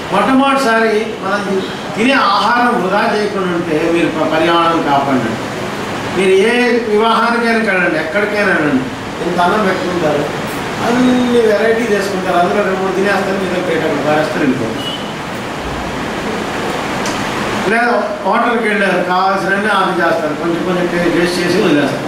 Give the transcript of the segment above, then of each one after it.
మొట్టమొదటిసారి మనం తినే ఆహారం వృధా చేయకుండా ఉంటే మీరు ప- పర్యావరణం కాపాడండి మీరు ఏ వివాహానికైనా వెళ్ళండి ఎక్కడికైనా వెళ్ళండి ఇంత అన్నం పెట్టుకుంటారు అన్ని వెరైటీ చేసుకుంటారు అందులో రెండు మూడు తినేస్తారు మీద ప్లేట్ అక్కడ పారేస్తారు వెళ్ళిపోతారు లేదా హోటల్కి వెళ్ళారు కావాల్సినవన్నీ ఆర్డర్ చేస్తారు కొంచెం కొంచెం టే- టేస్ట్ చేసి వదిలేస్తారు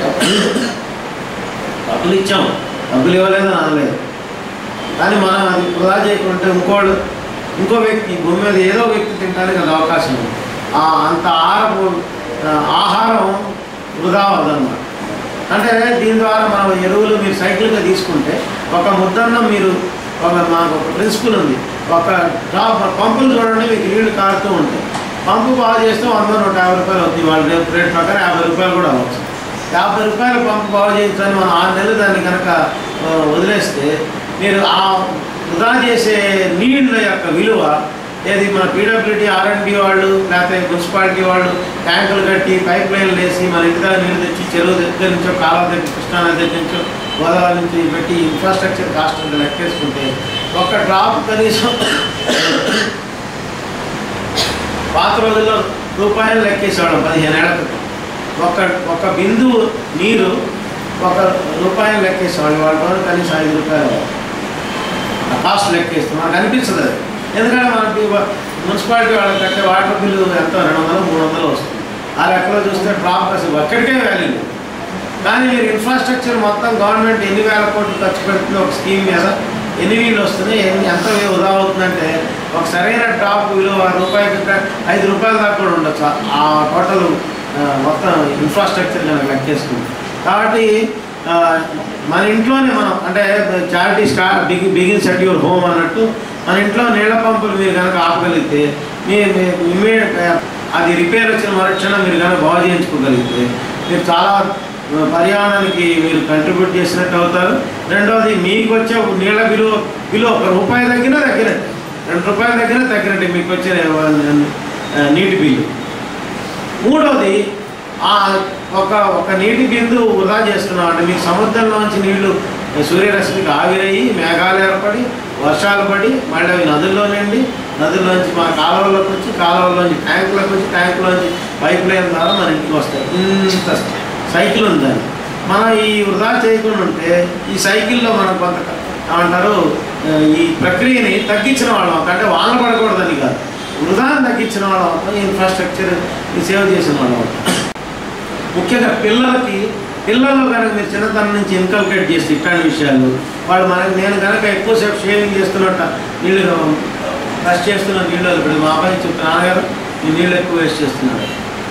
డబ్బులు ఇచ్చాం డబ్బులు ఇవ్వలేదు అనలేదు కానీ మనం అది వృధా చేయకుంటే ఇంకోళ్ళు ఇంకో వ్యక్తి భూమి మీద ఏదో వ్యక్తి తినడానికి అది అవకాశం ఉంది ఆ అంత ఆహారపు ఆ, ఆహారం వృధా అవ్వదన్నమాట అంటే దీని ద్వారా మనం ఎరువులు మీరు సైకిల్గా తీసుకుంటే ఒక ముద్దన్నం మీరు ఒక మాకు ఒక ప్రిన్సిపల్ ఉంది ఒక డ్రాప్ పంపులు చూడండి మీకు నీళ్లు కారుతూ ఉంటాయి పంపు బాగా చేస్తే వంద నూట యాభై రూపాయలు అవుతుంది వాళ్ళ రేపు రేట్ ప్రకారం యాభై రూపాయలు కూడా అవ్వచ్చు యాభై రూపాయలు పంపు బాగు చేయించని మనం ఆరు నెలలు దాన్ని కనుక ఆ, వదిలేస్తే మీరు ఆ వృధా చేసే నీళ్ళ యొక్క విలువ ఏది మన పీడబ్ల్యూడీ ఆర్ఎండ్బి వాళ్ళు లేకపోతే మున్సిపాలిటీ వాళ్ళు ట్యాంకులు కట్టి పైప్ లైన్లు వేసి మన ఇంటి దగ్గర నీళ్ళు తెచ్చి చెరువు దగ్గర నుంచో కాలువ దగ్గర కృష్ణానది దగ్గర నుంచో గోదావరి నుంచి పెట్టి ఇన్ఫ్రాస్ట్రక్చర్ కాస్ట్ అంతా లెక్కేసుకుంటే ఒక డ్రాప్ కనీసం పాత రోజుల్లో రూపాయలు లెక్కేసేవాళ్ళం పదిహేను ఏళ్ల క్రితం ఒక ఒక బిందువు నీరు ఒక రూపాయలు లెక్కేసేవాళ్ళు వాళ్ళ రోజు కనీసం ఐదు రూపాయలు ఆ కాస్ట్ లెక్కేస్తాం మనకు అనిపించదు అది ఎందుకంటే మనకి వ- మున్సిపాలిటీ వాళ్ళకి కట్టే వాటర్ బిల్లు ఎంత రెండు వందలు మూడు వందలు వస్తుంది ఆ లెక్కలో చూస్తే డ్రాప్ అసలు ఒక్కడికే వాల్యూ లేదు కానీ మీరు ఇన్ఫ్రాస్ట్రక్చర్ మొత్తం గవర్నమెంట్ ఎన్ని వేల కోట్లు ఖర్చు పెడుతుంది ఒక స్కీమ్ మీద ఎన్ని నీళ్ళు వస్తున్నాయి ఎన్ని ఎంత వృధా అవుతుందంటే ఒక సరైన డ్రాప్ విలువ రూపాయికి ఇంకా ఐదు రూపాయల దాకా కూడా ఉండొచ్చు ఆ- ఆ టోటల్ ఆ, మొత్తం ఇన్ఫ్రాస్ట్రక్చర్ కనుక లెక్కేసుకుంది కాబట్టి ఆ, మన ఇంట్లోనే మనం అంటే చారిటీ స్టార్ బిగి బిగిన్స్ అట్ యువర్ హోమ్ అన్నట్టు మన ఇంట్లో నీళ్ళ పంపులు మీరు కనుక ఆపగలిగితే మీ మీ- ఇమ్మీడియట్ అది రిపేర్ వచ్చిన మరుక్షణం మీరు కనుక బాగు చేయించుకోగలిగితే మీరు చాలా ఆ, పర్యావరణానికి మీరు కంట్రిబ్యూట్ చేసినట్టు అవుతారు రెండవది మీకు వచ్చే నీళ్ళ విలువ విలువ ఒక రూపాయి తగ్గినా తగ్గినట్టు రెండు రూపాయలు తగ్గినా తగ్గినట్టు మీకు వచ్చే ఆ, నీటి బిల్లు మూడవది ఆ ఒక ఒక నీటి బిందువు వృధా చేస్తున్నాం అంటే మీకు సముద్రంలోంచి నీళ్లు సూర్యరశ్మికి ఆవిరయ్యి మేఘాలు ఏర్పడి వర్షాలు పడి మళ్ళీ అవి నదుల్లో నిండి నదుల్లోంచి మన కాలువలోకి వచ్చి కాలువలోంచి ట్యాంకులోకి వచ్చి ట్యాంకులోంచి పైప్ లైన్ ద్వారా మన ఇంటికి వస్తాయి ఇంత సైకిల్ ఉంది దాన్ని మనం ఈ వృధా చేయకుండా ఉంటే ఈ సైకిల్లో మనం కొంత ఏమంటారు ఆ, ఈ ప్రక్రియని తగ్గించిన వాళ్ళం అవుతాం. అంటే వాన పడకూడదని కాదు వృధాన్ని తగ్గించిన వాళ్ళం అవుతాం ఇన్ఫ్రాస్ట్రక్చర్ సేవ్ చేసిన వాళ్ళం అవుతాం ముఖ్యంగా పిల్లలకి పిల్లల్లో కనుక మీరు చిన్నతనం నుంచి ఇన్కల్కేట్ చేస్తే ఇట్లాంటి విషయాలు వాళ్ళు మనకి నేను కనుక ఎక్కువసేపు షేవింగ్ చేస్తున్నట్ట నీళ్ళు బ్రష్ చేస్తున్న నీళ్ళు ఇప్పుడు మా అబ్బాయి చెప్తే నాన్నగారు ఈ నీళ్ళు ఎక్కువ వేస్ట్ చేస్తున్నాడు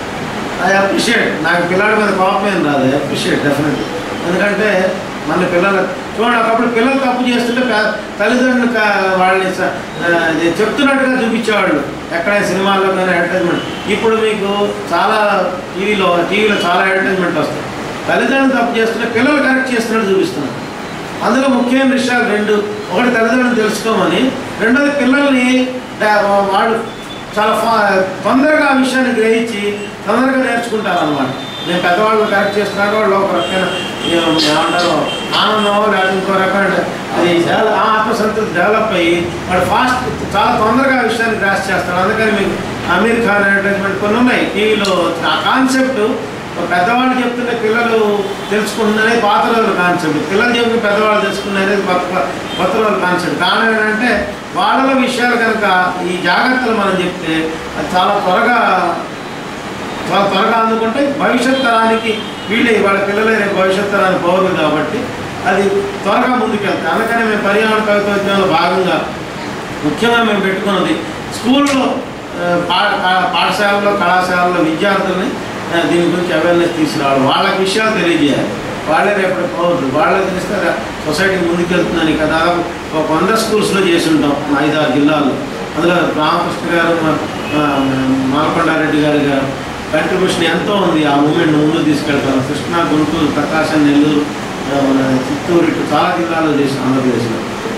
ఐ అప్రిషియేట్ నాకు పిల్లడి మీద కోపం ఏం రాదు ఐ అప్రిషియేట్ డెఫినెట్లీ ఎందుకంటే మన పిల్లలు చూడండి ఒకప్పుడు పిల్లలు తప్పు చేస్తుంటే పే- తల్లిదండ్రులు కా- వాళ్ళని స- ఆ, ఇది చెప్తున్నట్టుగా చూపించేవాళ్ళు ఎక్కడ సినిమాల్లో కానీ అడ్వర్టైజ్మెంట్ ఇప్పుడు మీకు చాలా టీవీలో టీవీలో చాలా అడ్వర్టైజ్మెంట్ వస్తాయి తల్లిదండ్రులు తప్పు చేస్తుంటే పిల్లలు కరెక్ట్ చేస్తున్నట్టు చూపిస్తున్నారు అందులో ముఖ్యమైన విషయాలు రెండు ఒకటి తల్లిదండ్రులు తెలుసుకోమని రెండోది పిల్లల్ని డా- వాళ్ళు చాలా ఫా- తొందరగా ఆ విషయాన్ని గ్రహించి తొందరగా నేర్చుకుంటారు అనమాట నేను పెద్దవాళ్ళు కరెక్ట్ చేస్తున్నారు వాళ్ళు ఒక రకమైన ఏం- ఏమంటారు ఆనందం లేకపోతే ఇంకో రకమైన అది చాలా ఆ ఆత్మసంతృప్తి డెవలప్ అయ్యి వాడు ఫాస్ట్ చాలా తొందరగా ఆ విషయాన్ని గ్రాస్ చేస్తాడు అందుకని మీకు అమీర్ ఖాన్ అడ్వర్టైజ్మెంట్ కొన్ని ఉన్నాయి టీవీలో ఆ కాన్సెప్ట్ ఒక పెద్దవాళ్ళు చెప్తుంటే పిల్లలు తెలుసుకుంటున్నది పాత రోజుల కాన్సెప్ట్ పిల్లలు చెప్తే పెద్దవాళ్ళు తెలుసుకునేది కొత్త కొత్త రోజుల కాన్సెప్ట్ కారణం ఏంటంటే వాళ్ళలో విషయాలు కనుక ఈ జాగ్రత్తలు మనం చెప్తే అది చాలా త్వరగా చాలా త్వరగా అందుకుంటే భవిష్యత్ తరానికి వీళ్ళే వాళ్ళ పిల్లలే రేపు భవిష్యత్ తరానికి పౌరులు కాబట్టి అది త్వరగా ముందుకెళ్తాయి అందుకని మేము పర్యావరణ కవిత్వజ్ఞంలో భాగంగా ముఖ్యంగా మేము పెట్టుకున్నది స్కూల్లో ఆ, పా పా- పాఠశాలలో కళాశాలలో విద్యార్థుల్ని ఆ, దీని గురించి అవేర్నెస్ తీసుకురావాలి వాళ్ళకి విషయాలు తెలియజేయాలి వాళ్ళే రేపటి పౌరులు వాళ్ళే తెలిస్తే రా- సొసైటీ ముందుకెళ్తుందని కదా దాదాపు ఒక వంద స్కూల్స్లో చేసి ఉంటాం మా ఐదారు జిల్లాల్లో అందులో రామకృష్ణ గారు మా- ఆ, మాలకొండారెడ్డి గారి గారు కంట్రిబ్యూషన్ ఎంతో ఉంది ఆ మూమెంట్ ముందుకు తీసుకెళ్తారు కృష్ణా గుంటూరు ప్రకాశం నెల్లూరు ఆ, మన చిత్తూరు ఇటు చాలా జిల్లాల్లో చేసిన ఆంధ్రప్రదేశ్లో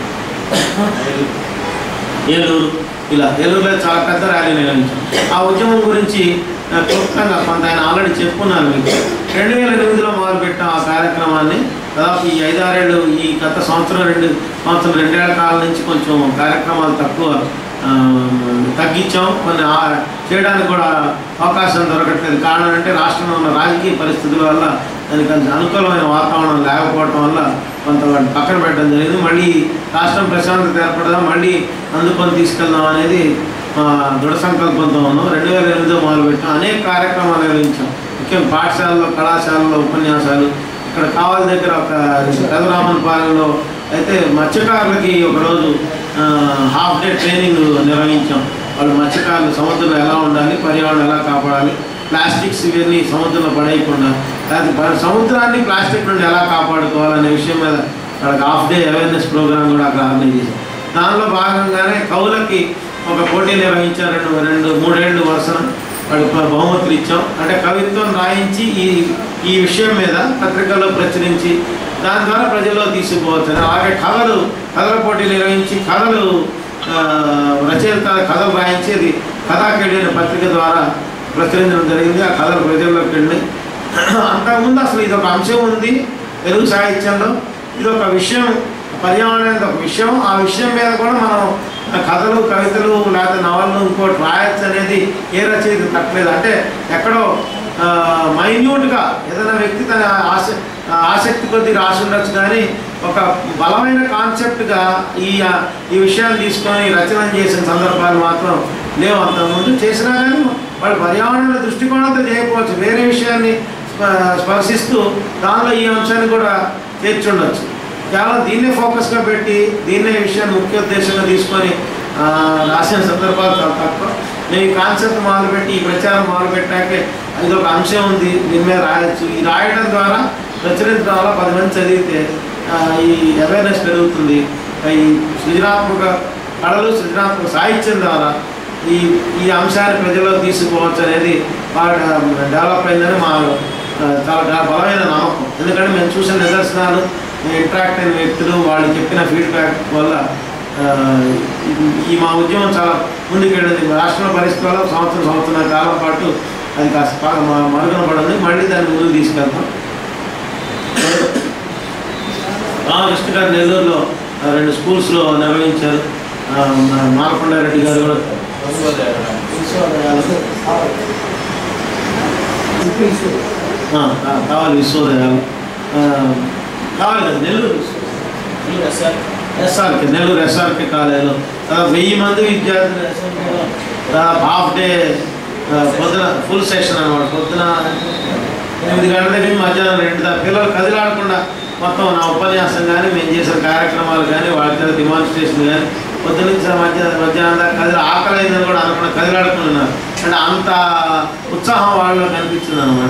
ఏలూరు ఇలా ఏలూరులో చాలా పెద్ద ర్యాలీ నిర్వహించాం ఆ ఉద్యమం గురించి ఆ, క్లుప్తంగా కొంత ఆయన ఆల్రెడీ చెప్పుకున్నాను మీకు రెండు వేల ఎనిమిదిలో మొదలుపెట్టాం ఆ కార్యక్రమాన్ని దాదాపు ఈ ఐదారేళ్ళు ఈ గత సంవత్సరం రెండు సంవత్సరం రెండేళ్ల కాలం నుంచి కొంచెం కార్యక్రమాలు తక్కువ ఆ, తగ్గించాం కొన్ని ఆ- చేయడానికి కూడా అవకాశం దొరకట్లేదు కారణం అంటే రాష్ట్రంలో ఉన్న రాజకీయ పరిస్థితుల వల్ల దానికి అంత అనుకూలమైన వాతావరణం లేకపోవడం వల్ల కొంత వాటిని పక్కన పెట్టడం జరిగింది మళ్ళీ రాష్ట్రం ప్రశాంతత ఏర్పడదాం మళ్ళీ అందుకొని తీసుకెళ్దాం అనేది ఆ, దృఢ సంకల్పంతో ఉన్నాం రెండు వేల ఎనిమిదిలో మొదలుపెట్టాం అనేక కార్యక్రమాలు నిర్వహించాం ముఖ్యంగా పాఠశాలలో కళాశాలలో ఉపన్యాసాలు ఇక్కడ కావాలి దగ్గర ఒక పెదరామన్ పాలెంలో అయితే మత్స్యకారులకి ఒకరోజు ఆ, హాఫ్ డే ట్రైనింగ్ నిర్వహించాం వాళ్ళు మత్స్యకారులు సముద్రంలో ఎలా ఉండాలి పర్యావరణం ఎలా కాపాడాలి ప్లాస్టిక్స్ ఇవన్నీ సముద్రంలో పడేయకుండా లేకపోతే ప- సముద్రాన్ని ప్లాస్టిక్ నుండి ఎలా కాపాడుకోవాలనే విషయం మీద వాళ్ళకి హాఫ్ డే అవేర్నెస్ ప్రోగ్రామ్ కూడా అక్కడ ఆర్గనైజ్ చేశాం దానిలో భాగంగానే కవులకి ఒక పోటీ నిర్వహించారు రెండు రెండు మూడేళ్ళు వరుసన వాళ్ళకి బ- బహుమతులు ఇచ్చాం అంటే కవిత్వం రాయించి ఈ ఈ విషయం మీద పత్రికల్లో ప్రచురించి దాని ద్వారా ప్రజల్లో తీసుకుపోవచ్చు అలాగే కథలు కథల పోటీ నిర్వహించి కథలు ఆ, రచయిత కథలు రాయించి అది కథాకేడి అనే పత్రిక ద్వారా ప్రచురించడం జరిగింది ఆ కథలు ప్రజల్లోకి వెళ్ళి అంతకుముందు అసలు ఇది ఒక అంశం ఉంది తెలుగు సాహిత్యంలో ఇది ఒక విషయం పర్యావరణం అనేది ఒక విషయం ఆ విషయం మీద కూడా మనం ఆ కథలు కవితలు లేకపోతే నవళ్ళు ఇంకోటి రాయొచ్చు అనేది ఏ రచయిత తప్పలేదు అంటే ఎక్కడో మైన్యూట్గా ఏదైనా వ్యక్తి తన ఆస ఆసక్తి కొద్దీ రాసి ఉండొచ్చు కానీ ఒక బలమైన కాన్సెప్ట్గా ఈ ఈ విషయాన్ని తీసుకొని రచన చేసిన సందర్భాలు మాత్రం లేవు అంతకుముందు చేసినా కానీ వాళ్ళు పర్యావరణ దృష్టికోణంతో చేయకపోవచ్చు వేరే విషయాన్ని స్ప- స్పర్శిస్తూ దానిలో ఈ అంశాన్ని కూడా చేర్చుండొచ్చు కేవలం దీన్నే ఫోకస్గా పెట్టి దీన్నే విషయాన్ని ముఖ్య ఉద్దేశంగా తీసుకొని ఆ, రాసిన సందర్భాలు చాలా తక్కువ నేను ఈ కాన్సెప్ట్ మొదలుపెట్టి ఈ ప్రచారం మొదలుపెట్టాకే ఇది ఒక అంశం ఉంది దీని మీద రాయొచ్చు ఈ రాయడం ద్వారా ప్రచురించడం వల్ల పది మంది చదివితే ఆ, ఈ అవేర్నెస్ పెరుగుతుంది ఈ సృజనాత్మక కళలు సృజనాత్మక సాహిత్యం ద్వారా ఈ ఈ అంశాన్ని ప్రజల్లో తీసుకోవచ్చు అనేది బాగా డెవలప్ అయిందని మా ఆ, చాలా గా- బలమైన నమ్మకం ఎందుకంటే మేము చూసిన నిదర్శనాలు మేము ఇంటరాక్ట్ అయిన వ్యక్తులు వాళ్ళు చెప్పిన ఫీడ్బ్యాక్ వల్ల ఆ, ఈ- ఈ మా ఉద్యమం చాలా ముందుకెళ్ళింది రాష్ట్రంలో పరిస్థితి వల్ల సంవత్సరం సంవత్సరం కాలం పాటు అది కాస్త బాగా మ- మరుగున పడింది మళ్ళీ దాన్ని ముందుకు తీసుకెళ్తాం రామకృష్ణ గారు నెల్లూరులో ఆ, రెండు స్కూల్స్లో నిర్వహించారు ఆ, మన మాలకొండారెడ్డి గారు కూడా ఆ, కా- కావాలి విశ్వోదయాలు ఆ, కావాలి కదా నెల్లూరు విశ్వోదయాలు. ఎస్ఆర్కే నెల్లూరు ఎస్ఆర్కే కాలేజీలో దాదాపు వెయ్యి మంది విద్యార్థులు ఎస్ఆర్కేలో దాదాపు హాఫ్ డే ఆ, పొద్దున ఫుల్ సెషన్ అనమాట పొద్దున ఎనిమిది గంటల దగ్గర నుంచి మధ్యాహ్నం రెండు దాకా పిల్లలు కదిలాడకుండా మొత్తం నా ఉపన్యాసం కానీ మేము చేసిన కార్యక్రమాలు కానీ వాళ్ళ చేత డిమాన్స్ట్రేషన్ కానీ పొద్దున నుంచి మధ్య మధ్యాహ్నం దాకా కదిలి ఆకలి అయిందని కూడా అనుకున్న కదిలాడుకున్నారు అంటే అంత ఉత్సాహం వాళ్ళలో కనిపించింది అనమాట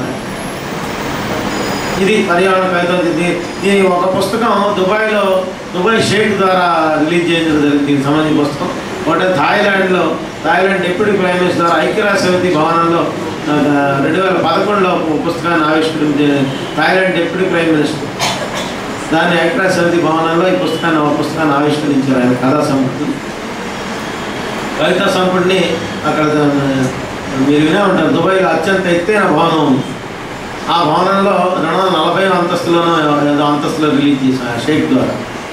ఇది పర్యావరణ కవిత్వం దీని దీని ఒక పుస్తకం దుబాయ్లో దుబాయ్ షేక్ ద్వారా రిలీజ్ చేయడం జరిగింది దీనికి సంబంధించిన పుస్తకం ఒకటి థాయిలాండ్లో థాయిలాండ్ డిప్యూటీ ప్రైమ్ మినిస్టర్ ద్వారా ఐక్యరాజ్య సమితి భవనంలో ఆ, రెండు వేల పదకొండులో ఒక పుస్తకాన్ని ఆవిష్కరించి థాయిలాండ్ డిప్యూటీ ప్రైమ్ మినిస్టర్ దాన్ని ఐక్యరాజ్య సమితి భవనంలో ఈ పుస్తకాన్ని ఒక పుస్తకాన్ని ఆవిష్కరించారు ఆయన కథా సంపత్తి కవితా సంపడిని అక్కడ దా- మీరు వినే ఉంటారు దుబాయ్లో అత్యంత ఎత్తైన భవనం ఉంది ఆ భవనంలో రెండు వందల నలభై అంతస్తులోనో ఏదో అంతస్తులో రిలీజ్ చేశాను ఆ షేక్ ద్వారా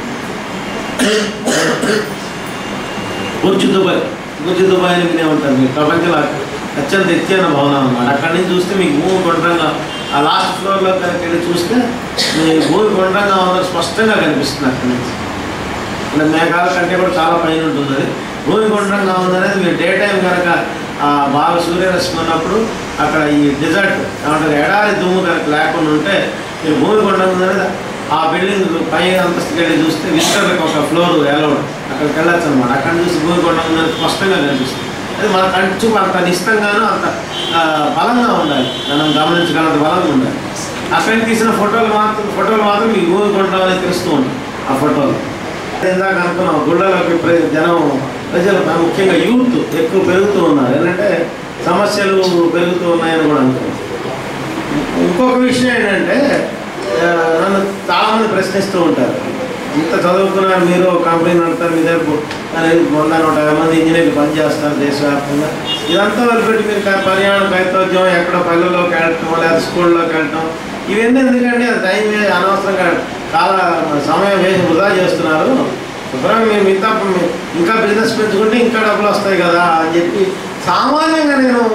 బుర్జ్ దుబాయ్ బుర్జ్ దుబాయ్ అని వినే ఉంటారు మీరు ప్రపంచంలో అత్యంత ఎత్తైన భవనం అన్నమాట అక్కడి నుంచి చూస్తే మీకు భూమి గుండ్రంగా ఆ లాస్ట్ ఫ్లోర్లో కనుక వెళ్ళి చూస్తే మీ భూమి గుండ్రంగా ఉన్నది స్పష్టంగా కనిపిస్తుంది అక్కడి నుంచి అంటే మేఘాల కంటే కూడా చాలా పైన ఉంటుంది అది భూమి గుండ్రంగా ఉందనేది మీరు డే టైం కనుక ఆ బాగా సూర్యరశ్మి ఉన్నప్పుడు అక్కడ ఈ డిజర్ట్ ఏమంటారు ఎడారి దుమ్ము కనుక లేకుండా ఉంటే మీరు భూమి గుండ్రంగా ఉందనేది ఆ బిల్డింగ్ పై అంతస్తుకి వెళ్ళి చూస్తే విజిటర్లకు ఒక ఫ్లోర్ ఎలవడ్ అక్కడికి వెళ్ళొచ్చు అనమాట అక్కడ చూసి భూమి గుండ్రంగా ఉందని స్పష్టంగా కనిపిస్తుంది అది మన కంటి చూపు అంత నిష్టంగాను అంత ఆ, బలంగా ఉండాలి మనం గమనించగలంత బలంగా ఉండాలి అక్కడ తీసిన ఫోటోలు మాత్రం ఫోటోలు మాత్రం మీకు భూమి గుండ్రం అనేది తెలుస్తూ ఉంటుంది ఆ ఫోటోలు ఇందాక అనుకున్నాం గుళ్ళలోకి ప్ర- జనం ప్రజలు ముఖ్యంగా యూత్ ఎక్కువ పెరుగుతూ ఉన్నారు ఏంటంటే సమస్యలు పెరుగుతూ ఉన్నాయని కూడా అనుకున్నాం ఇంకొక విషయం ఏంటంటే ఆ, నన్ను చాలామంది ప్రశ్నిస్తూ ఉంటారు ఇంత చదువుకున్నారు మీరు ఒక కంపెనీ నడుపుతారు మీ దగ్గర అనేది వంద నూట యాభై మంది ఇంజనీర్లు పనిచేస్తారు దేశవ్యాప్తంగా ఇదంతా వదిలిపెట్టి మీరు కా- పర్యావరణ కైతోద్యం ఎక్కడ పల్లెల్లోకి వెళ్ళటం లేదా స్కూల్లోకి వెళ్ళటం ఇవన్నీ ఎందుకంటే అది టైం వే- అనవసరంగా చాలా సమయం వేసి వృధా చేస్తున్నారు శుభ్రంగా మేము ఇంత ఇంకా బిజినెస్ పెంచుకుంటే ఇంకా డబ్బులు వస్తాయి కదా అని చెప్పి సామాన్యంగా నేను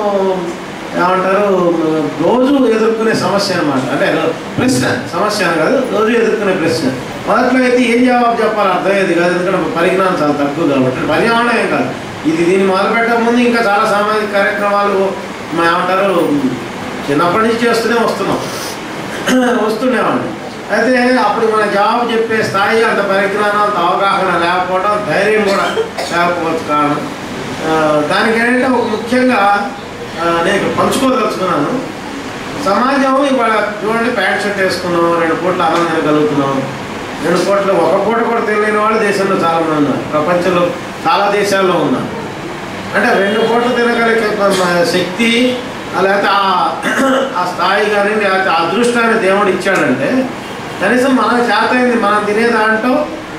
ఏమంటారు రోజు ఎదుర్కొనే సమస్య అనమాట అంటే రో- ప్రశ్న సమస్య అని కాదు రోజు ఎదుర్కొనే ప్రశ్న మొదట్లో అయితే ఏం జవాబు చెప్పాలి అర్థమయ్యేది కాదు ఎందుకంటే పరిజ్ఞానం చాలా తక్కువ కాబట్టి పర్యావరణం ఏం కాదు ఇది దీన్ని మొదలు పెట్టక ముందు ఇంకా చాలా సామాజిక కార్యక్రమాలు మా ఏమంటారు చిన్నప్పటి నుంచి చేస్తూనే వస్తున్నాం వస్తుండేవాడిని అయితే అప్పుడు మన జవాబు చెప్పే స్థాయి అంత పరిజ్ఞానం అంత అవగాహన లేకపోవడం ధైర్యం కూడా లేకపోవచ్చు కారణం ఆ, దానికి ఏంటంటే ఒక ముఖ్యంగా ఆ, నేను ఇక్కడ పంచుకోదలుచుకున్నాను సమాజం ఇవాళ చూడండి ప్యాంట్ షర్ట్ వేసుకున్నాం రెండు పూట్ల అన్నం తినగలుగుతున్నాం రెండు పూట్ల ఒక పూట కూడా తెలియని వాళ్ళు దేశంలో చాలా మంది ఉన్నారు ప్రపంచంలో చాలా దేశాల్లో ఉన్నారు అంటే రెండు పూటలు తినగలిగే మ- శక్తి లేకపోతే ఆ ఆ స్థాయి కానీ లేకపోతే ఆ అదృష్టాన్ని దేవుడు ఇచ్చాడంటే కనీసం మనకు చేతైంది మనం తినే దాంట్లో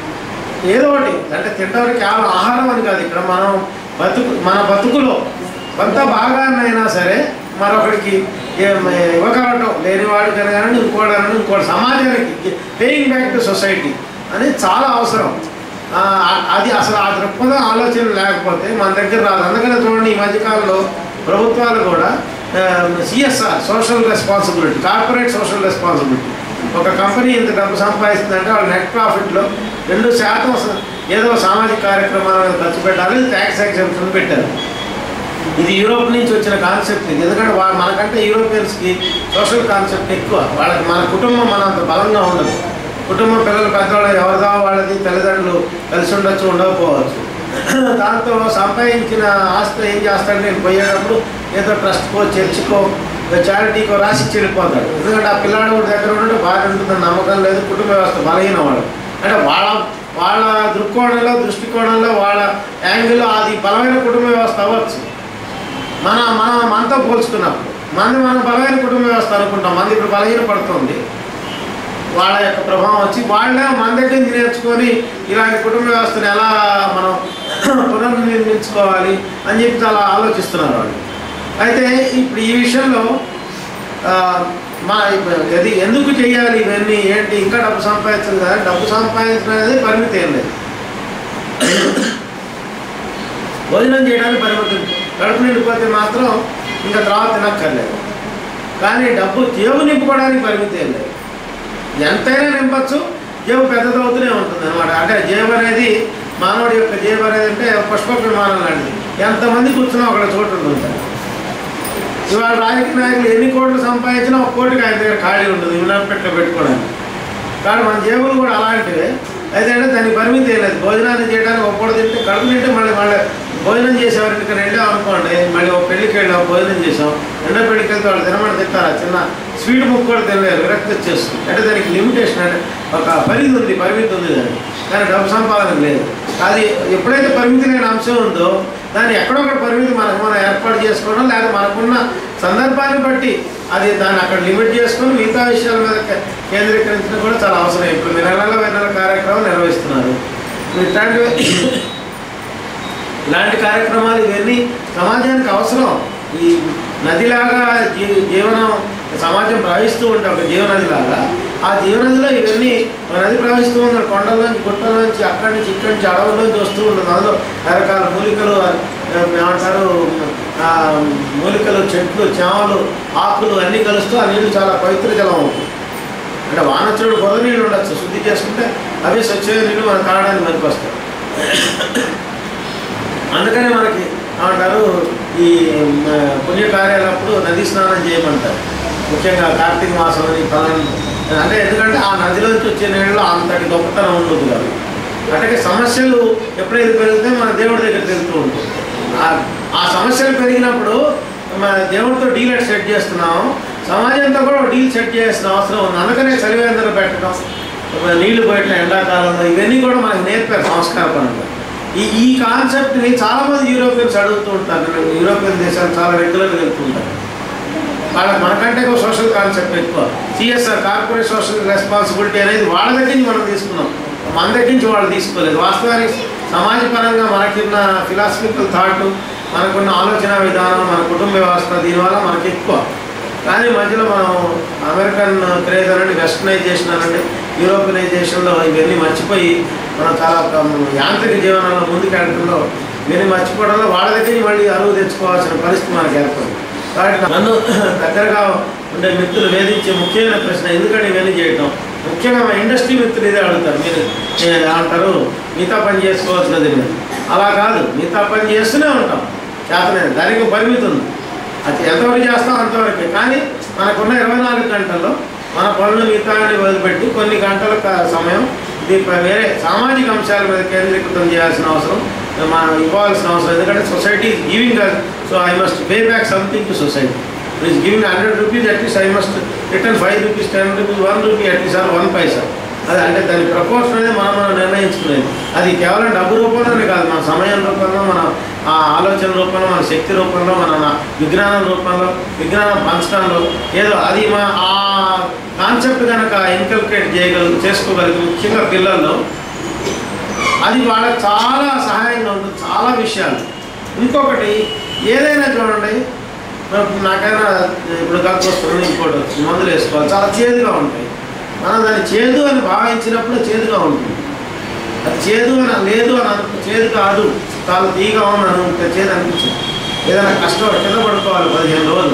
ఏదో ఒకటి అంటే తినడానికి కేవలం ఆహారం అని కాదు ఇక్కడ మనం బతుకు మన బతుకులో కొంత భాగాన్నైనా సరే మరొకరికి ఏ- ఇవ్వగలటం లేనివాడు కనుక ఇంకోటి కానీ ఇంకోటి సమాజానికి పేయింగ్ బ్యాక్ టు సొసైటీ అనేది చాలా అవసరం ఆ, అది అసలు ఆ దృక్పథం ఆలోచన లేకపోతే మన దగ్గర రాదు అందుకనే చూడండి ఈ మధ్యకాలంలో ప్రభుత్వాలు కూడా CSR social responsibility corporate social responsibility ఒక కంపెనీ ఇంత డబ్బు సంపాదిస్తుందంటే వాళ్ళ నెట్ ప్రాఫిట్లో రెండు శాతం స- ఏదో సామాజిక కార్యక్రమాల మీద ఖర్చు పెట్టాలి ట్యాక్స్ ఎగ్జామ్షన్ పెట్టారు ఇది యూరోప్ నుంచి వచ్చిన కాన్సెప్ట్ ఇది ఎందుకంటే వా మనకంటే యూరోపియన్స్కి సోషల్ కాన్సెప్ట్ ఎక్కువ వాళ్ళకి మన కుటుంబం మన అంత బలంగా ఉండదు కుటుంబం పిల్లలు పెద్దవాళ్ళు ఎవరిదా వాళ్ళది తల్లిదండ్రులు కలిసి ఉండొచ్చు ఉండకపోవచ్చు దాంతో సంపాదించిన ఆస్తి ఏం చేస్తాడు నేను పోయేటప్పుడు ఏదో ట్రస్ట్కో చర్చ్కో చారిటీకో రాసి చెడిపోతాడు ఎందుకంటే ఆ పిల్లాడు కూడా దగ్గర ఉంటే బాగా ఉంటుందని నమ్మకం లేదు కుటుంబ వ్యవస్థ బలహీన వాడు అంటే వాళ్ళ వాళ్ళ దృక్కోణంలో దృష్టికోణంలో వాళ్ళ యాంగిల్లో అది బలమైన కుటుంబ వ్యవస్థ అవ్వచ్చు మన మన మనతో పోల్చుకున్నప్పుడు మంది మన బలమైన కుటుంబ వ్యవస్థ అనుకుంటాం మంది ఇప్పుడు బలహీన పడుతుంది వాళ్ళ యొక్క ప్రభావం వచ్చి వాళ్ళే మన దగ్గర నుంచి నేర్చుకొని ఇలాంటి కుటుంబ వ్యవస్థను ఎలా మనం పునర్నిర్మించుకోవాలి అని చెప్పి చాలా ఆలోచిస్తున్నారు వాళ్ళు అయితే ఇప్పుడు ఈ విషయంలో ఆ, మా ఇది ఎందుకు చేయాలి ఇవన్నీ ఏంటి ఇంకా డబ్బు సంపాదించదు కదా డబ్బు సంపాదించడం అనేది పరిమితి ఏం లేదు భోజనం చేయడానికి పరిమితి ఉంది. కడుపు నిండిపోతే మాత్రం ఇంకా తర్వాత తినక్కర్లేదు కానీ డబ్బు జేబు నింపుకోవడానికి పరిమితి ఏం లేదు ఎంతైనా నింపచ్చు జేబు పెద్దదవుతూనే ఉంటుంది అనమాట అంటే జేబు అనేది మానవుడి యొక్క జేబు అనేది అంటే పుష్ప విమానం లాంటిది ఎంతమంది కూర్చున్నా ఒక చోటు ఉంటుంది ఇవాళ రాజకీయ నాయకులు ఎన్ని కోట్లు సంపాదించినా ఒక కోటికి ఆయన దగ్గర ఖాళీ ఉండదు వినాపెట్లో పెట్టుకోవడానికి కానీ మన జేబులు కూడా అలాంటివే అయితే అంటే దానికి పరిమితి ఏం లేదు భోజనాన్ని చేయడానికి ఒక పూట తింటే కడుపు తింటే మళ్ళీ మళ్ళీ భోజనం చేసేవారికి ఇక్కడ వెళ్ళాం అనుకోండి మళ్ళీ ఒక పెళ్ళికి వెళ్ళాం భోజనం చేసాం రెండో పెళ్ళికి వెళ్తే వాళ్ళు తినమని తింటారా చిన్న స్వీట్ ముక్క కూడా తినలేరు విరక్తి వచ్చేస్తుంది అంటే దానికి లిమిటేషన్ అంటే ఒక పరిధి ఉంది పరిమితి ఉంది దానికి కానీ డబ్బు సంపాదన లేదు అది ఎప్పుడైతే పరిమితి లేని అంశం ఉందో దాన్ని ఎక్కడొక్కడ పరిమితి మనకు మనం ఏర్పాటు చేసుకోవడం లేదా మనకున్న సందర్భాన్ని బట్టి అది దాన్ని అక్కడ లిమిట్ చేసుకొని మిగతా విషయాల మీద కే- కేంద్రీకరించడం కూడా చాలా అవసరం ఇప్పుడు మీరు నెల నెల కార్యక్రమం నిర్వహిస్తున్నారు ఇట్లాంటివి ఇలాంటి కార్యక్రమాలు ఇవన్నీ సమాజానికి అవసరం ఈ నదిలాగా జీ జీవనం సమాజం ప్రవహిస్తూ ఉంటే ఒక జీవనదిలాగా ఆ జీవనదిలో ఇవన్నీ ఒక నది ప్రవహిస్తూ ఉంది కొండల్లోంచి గుట్టల్లోంచి అక్కడి నుంచి ఇక్కడి నుంచి అడవుల్లోంచి వస్తూ ఉంటుంది అందులో రకరకాల మూలికలు ఆ, ఏమంటారు ఆ, మూలికలు చెట్లు చేమలు ఆకులు అన్నీ కలుస్తూ ఆ నీళ్లు చాలా పవిత్ర జలం అవుతుంది అంటే వానచుడు పొద నీళ్ళు ఉండొచ్చు శుద్ధి చేసుకుంటే అవే స్వచ్ఛమైన నీళ్ళు మనకు తాగడానికి మనకు వస్తాయి అందుకనే మనకి ఏమంటారు ఈ మ, పుణ్యకార్యాలప్పుడు నదీ స్నానం చేయమంటారు ముఖ్యంగా కార్తీక మాసం అని పలానా అంటే ఎందుకంటే ఆ నదిలోంచి వచ్చే నీళ్ళలో అంతటి గొప్పతనం ఉండదు కాబట్టి అంటే సమస్యలు ఎప్పుడైతే పెరిగితే మన దేవుడి దగ్గర తెలుస్తూ ఉంటుంది ఆ- ఆ సమస్యలు పెరిగినప్పుడు మన దేవుడితో డీల్ ఎట్ సెట్ చేస్తున్నాం సమాజంతో కూడా డీల్ సెట్ చేయాల్సిన అవసరం ఉంది అందుకనే చలివేంద్ర పెట్టడం నీళ్లు పోయటం ఎండాకాలంలో ఇవన్నీ కూడా మనకు నేర్పారు సంస్కార పరంగా ఈ ఈ కాన్సెప్ట్ని చాలామంది యూరోపియన్స్ అడుగుతూ ఉంటారు నేను యూరోపియన్ దేశాలు చాలా రెగ్యులర్గా వెళ్తూ ఉంటారు వాళ్ళకి మనకంటే ఒక సోషల్ కాన్సెప్ట్ ఎక్కువ సిఎస్ఆర్ కార్పొరేట్ సోషల్ రెస్పాన్సిబిలిటీ అనేది వాళ్ళ దగ్గర నుంచి మనం తీసుకున్నాం మన దగ్గర నుంచి వాళ్ళు తీసుకోలేదు వాస్తవానికి సమాజపరంగా మనకున్న ఫిలాసఫికల్ థాట్ మనకున్న ఆలోచన విధానం మన కుటుంబ వ్యవస్థ దీనివల్ల మనకి ఎక్కువ కానీ మధ్యలో మనం అమెరికన్ క్రేజ్ అనండి వెస్టర్నైజేషన్ అనండి యూరోపియనైజేషన్లో ఇవన్నీ మర్చిపోయి మనం చాలా ఒక యాంత్రిక జీవనంలో ముందుకెళ్ళడంలో నేను మర్చిపోవడంలో వాళ్ళ దగ్గర నుంచి మళ్ళీ అరువు తెచ్చుకోవాల్సిన పరిస్థితి మనకు ఏర్పడింది కాబట్టి నన్ను దగ్గరగా ఉండే మిత్రులు వేధించే ముఖ్యమైన ప్రశ్న ఎందుకంటే ఇవన్నీ చేయటం ముఖ్యంగా మా ఇండస్ట్రీ మిత్రులు ఇదే అడుగుతారు మీరు ఏ, అంటారు మిగతా పని చేసుకోవచ్చు కదా మీరు అలా కాదు మిగతా పని చేస్తూనే ఉంటాం చేతనే దానికి ఒక పరిమితి ఉంది అది ఎంతవరకు చేస్తాం అంతవరకే కానీ మనకున్న ఇరవై నాలుగు గంటల్లో మన పనులు మిగతాన్ని వదిలిపెట్టి కొన్ని గంటల క- సమయం దీనిపై వేరే సామాజిక అంశాల మీద కేంద్రీకృతం చేయాల్సిన అవసరం మనం ఇవ్వాల్సిన అవసరం ఎందుకంటే society giving so I must pay back something to society it giving hundred rupees at least I must return five rupees ten rupees one rupee at least or one paisa అది అంటే దాని ప్రపోర్షన్ అనేది మనం మనం నిర్ణయించుకునేది అది కేవలం డబ్బు రూపంలోనే కాదు మన సమయం రూపంలో మన ఆ ఆలోచన రూపంలో మన శక్తి రూపంలో మన నా- విజ్ఞానం రూపంలో విజ్ఞానం పంచడంలో ఏదో అది మా ఆ కాన్సెప్ట్ కనుక ఇన్కల్కేట్ చేయగలుగు చేసుకోగలిగి ముఖ్యంగా పిల్లల్లో అది వాళ్ళకి చాలా సహాయంగా ఉంటుంది చాలా విషయాలు ఇంకొకటి ఏదైనా చూడండి ఇప్పుడు నాకైనా ఇప్పుడు కాకు వస్తుంది ఇంకోటి వస్తుంది మందులు వేసుకోవాలి చాలా చేదుగా ఉంటాయి మనం దాన్ని చేదు అని భావించినప్పుడు చేదుగా ఉంటుంది అది చేదు అని లేదు అని అనుకో చేదు కాదు చాలా తీగా ఉంది అనుకుంటే చేదు అనిపించింది ఏదైనా కష్టం కింద పడుకోవాలి పదిహేను రోజులు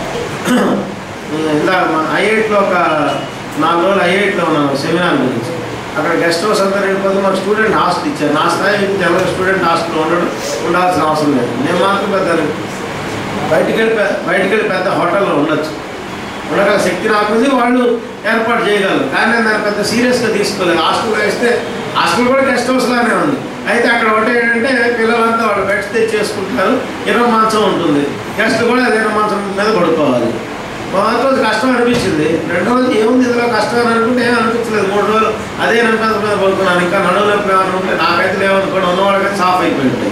ఇందాక మన ఐఐట్లో ఒక నాలుగు రోజులు ఐఐట్లో ఉన్నాను సెమినార్ గురించి అక్కడ గెస్ట్ హౌస్ అంతా వెళ్ళిపోతే మాకు స్టూడెంట్ హాస్టల్ ఇచ్చారు నా స్థాయి జనరల్ స్టూడెంట్ హాస్టల్ ఉండడం ఉండాల్సిన అవసరం లేదు నేను మాత్రం పెద్ద బయటికి వెళ్ళి పె- బయటికి వెళ్ళి పెద్ద హోటల్లో ఉండొచ్చు ఉండగల శక్తి నాకుంది వాళ్ళు ఏర్పాటు చేయగలరు కానీ నేను దాన్ని పెద్ద సీరియస్గా తీసుకోలేదు హాస్టల్లో వేస్తే హాస్టల్ కూడా గెస్ట్ హౌస్ లానే ఉంది అయితే అక్కడ ఒకటి ఏంటంటే పిల్లలంతా వాళ్ళు బెడ్స్ తెచ్చేసుకుంటారు ఇరవై మంచం ఉంటుంది గెస్ట్ కూడా అదే మంచం మీద పడుకోవాలి మొదటి రోజు కష్టం అనిపించింది రెండో రోజు ఏముంది ఇందులో కష్టం అని అనుకుంటే ఏం అనిపించలేదు మూడు రోజులు అదే నడిపేద మీద పడుకున్నాను ఇంకా నడువు నొప్పి అనుకుంటే నాకైతే లేవనుకోండి ఉన్నవాళ్ళకైతే సాఫ్ అయిపోయి ఉంటాయి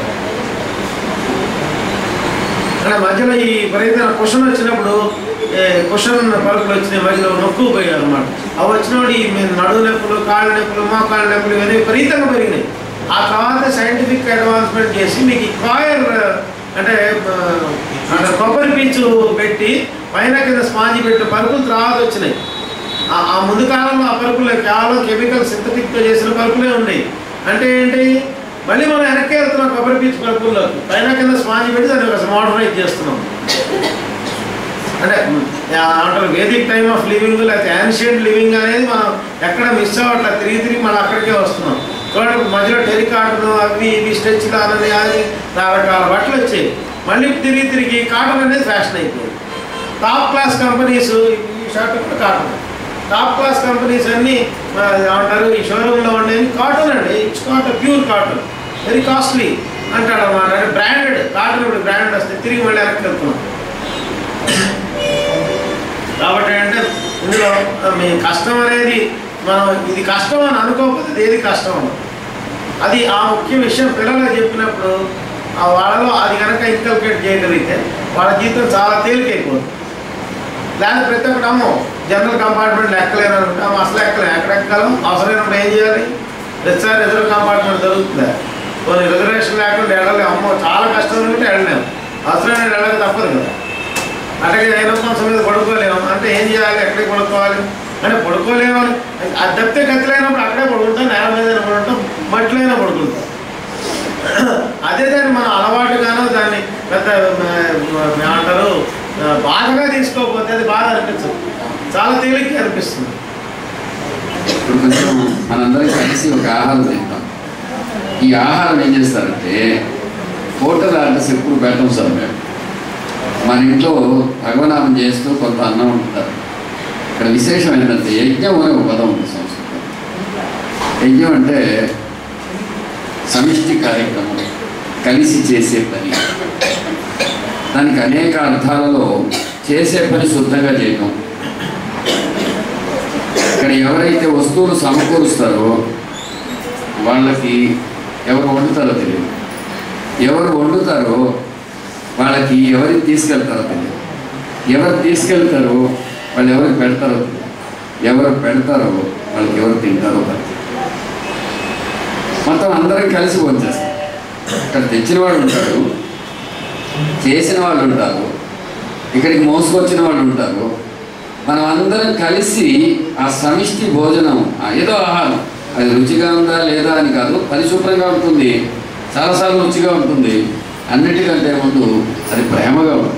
అక్కడ మధ్యలో ఈ విపరీతమైన క్వశ్చన్ వచ్చినప్పుడు క్వశ్చన్ పలుకులు వచ్చినాయి మధ్యలో నొక్కు పోయాయి అనమాట అవి వచ్చినప్పుడు ఈ మీ నడువు నొప్పులు కాళ్ళ నొప్పులు మోకాళ్ళ నొప్పులు ఇవన్నీ విపరీతంగా పెరిగినాయి ఆ తర్వాత సైంటిఫిక్ అడ్వాన్స్మెంట్ చేసి మీకు ఈ కాయర్ అంటే ఆ, అంటే కొబ్బరి పీచు పెట్టి పైన కింద స్పాంజి పెట్టి పలుకులు తర్వాత వచ్చినాయి ఆ- ఆ ముందు కాలంలో ఆ పరుపులు కేవలం కెమికల్ సింథటిక్తో చేసిన పరుపులే ఉండేవి అంటే ఏంటి మళ్ళీ మనం వెనక్కి వెళ్తున్నాం కొబ్బరి పీచు పరుపుల్లో పైన కింద స్పాంజ్ పెట్టి దాన్ని ఒక మోడరైజ్ చేస్తున్నాం అంటే ఆ, అంటారు వేదిక్ టైమ్ ఆఫ్ లివింగ్ లేకపోతే యాన్షియంట్ లివింగ్ అనేది మనం ఎక్కడ మిస్ అవ్వట్లేదు తిరిగి తిరిగి మనం అక్కడికే వస్తున్నాం చూడండి ఇప్పుడు మధ్యలో టెలికాటన్ అవి ఇవి స్ట్రెచ్ అని అది రకరకాల బట్టలు వచ్చాయి మళ్ళీ తిరిగి తిరిగి కాటన్ అనేది ఫ్యాషన్ అయిపోయింది టాప్ క్లాస్ కంపెనీస్ ఈ షర్ట్ కూడా కాటన్ టాప్ క్లాస్ కంపెనీస్ అన్నీ ఆ, ఏమంటారు ఈ షోరూంలో ఉండేవి కాటన్ అండి it's cotton pure cotton very costly అంటాడు అన్నమాట అంటే బ్రాండెడ్ కాటన్ ఇప్పుడు బ్రాండెడ్ వస్తే తిరిగి మళ్ళీ వెనక్కి వెళ్తున్నాం కాబట్టి అంటే ఇందులో ఆ, మీ కష్టం అనేది మనం ఇది కష్టం అని అనుకోకపోతే ఏది కష్టం అని అది ఆ ముఖ్య విషయం పిల్లలకు చెప్పినప్పుడు ఆ వాళ్ళలో అది కనుక ఇన్కల్కేట్ చేయగలిగితే వాళ్ళ జీవితం చాలా తేలికైపోతుంది లేకపోతే ప్రతి ఒక్కటి అమ్మో జనరల్ కంపార్ట్మెంట్ ఎక్కలేను అనుకుంటే అమ్మ అసలు ఎక్కలేము ఎక్కడ ఎక్కగలం అవసరమైనప్పుడు ఏం చేయాలి ప్రతిసారి రిజర్వ్ కంపార్ట్మెంట్ దొరుకుతుందా కొన్ని రిజర్వేషన్ లేకుండా వెళ్ళలేము అమ్మో చాలా కష్టం అనుకుంటే వెళ్ళలేము అవసరమైన వెళ్ళక తప్పదు కదా అట్లాగే అయిన మంచం మీద పడుకోలేము అంటే ఏం చేయాలి ఎక్కడికి పడుకోవాలి అంటే పడుకోలేమని అది తప్పితే గతిలేనప్పుడు అక్కడే పడుకుంటాం నేల మీద పడుకుంటాం మట్టిలో అయినా పడుకుంటాం అదే దాన్ని మనం అలవాటుగానో దాన్ని పెద్ద ఆ, ఏమంటారు ఆ, బాధగా తీసుకోకపోతే అది బాధ అనిపించదు చాలా తేలిక అనిపిస్తుంది ఇప్పుడు కొంచెం మనందరం కలిసి ఒక ఆహారం తింటాం ఈ ఆహారం ఏం చేస్తారంటే హోటల్ ఆర్డర్స్ ఎప్పుడు పెట్టం సార్ మేము మన ఇంట్లో భగవనామం చేస్తూ కొంత అన్నం ఉంటారు ఇక్కడ విశేషం ఏంటంటే యజ్ఞం అనే ఒక పదం ఉంది సంస్కృతం యజ్ఞం అంటే సమిష్టి కార్యక్రమం కలిసి చేసే పని దానికి అనేక అర్థాలలో చేసే పని శుద్ధంగా చేయటం ఇక్కడ ఎవరైతే వస్తువులు సమకూరుస్తారో వాళ్ళకి ఎవరు వండుతారో తెలియదు ఎవరు వండుతారో వాళ్ళకి ఎవరికి తీసుకెళ్తారో తెలియదు ఎవరు తీసుకెళ్తారో వాళ్ళు ఎవరికి పెడతారో తెలియదు ఎవరు పెడతారో వాళ్ళకి ఎవరు తింటారో తెలియదు మొత్తం అందరం కలిసి వచ్చేస్తాం ఇక్కడ తెచ్చిన వాడు ఉంటాడు చేసిన వాళ్ళు ఉంటారు ఇక్కడికి మోసుకొచ్చిన వాళ్ళు ఉంటారు మనం అందరం కలిసి ఆ సమిష్టి భోజనం ఆ ఏదో ఆహారం అది రుచిగా ఉందా లేదా అని కాదు పరిశుభ్రంగా ఉంటుంది చాలాసార్లు రుచిగా ఉంటుంది అన్నిటికంటే ముందు అది ప్రేమగా ఉంటుంది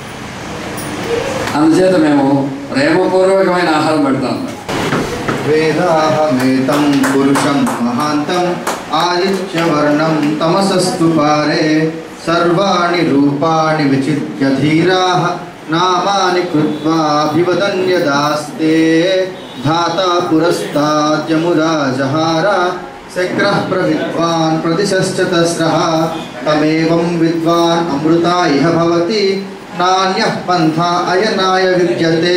అందుచేత మేము ప్రేమపూర్వకమైన ఆహారం పెడతాం వేదాహమేతం పురుషం మహాంతం ఆదిత్యవర్ణం తమసస్తు పారే సర్వాణి రూపాణి విచిత్య ధీరాः నామాని కృత్వా అభివదన్యదాస్తే ధాతా పురస్తాద్యముదా జహార శక్రः ప్రవిద్వాన్ ప్రదిశశ్చ తస్రः తమేవం విద్వాన్ అమృతా ఇహ భవతి నాణ్యः పంథా అయనాయ విద్యతే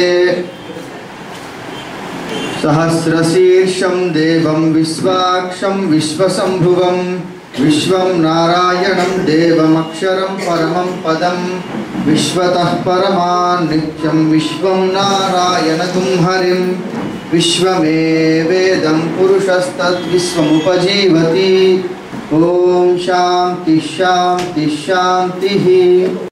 सहस्रशीर्षं देवं विश्वाक्षं विश्वसम्भुवं विश्वं नारायणं देवमक्षरं परमं पदं विश्वतः परमान् नित्यं विश्वं नारायणतुं हरिं विश्वमेवेदं पुरुषस्तद्विश्वमुपजीवति ॐ शान्तिः शान्तिः शान्तिः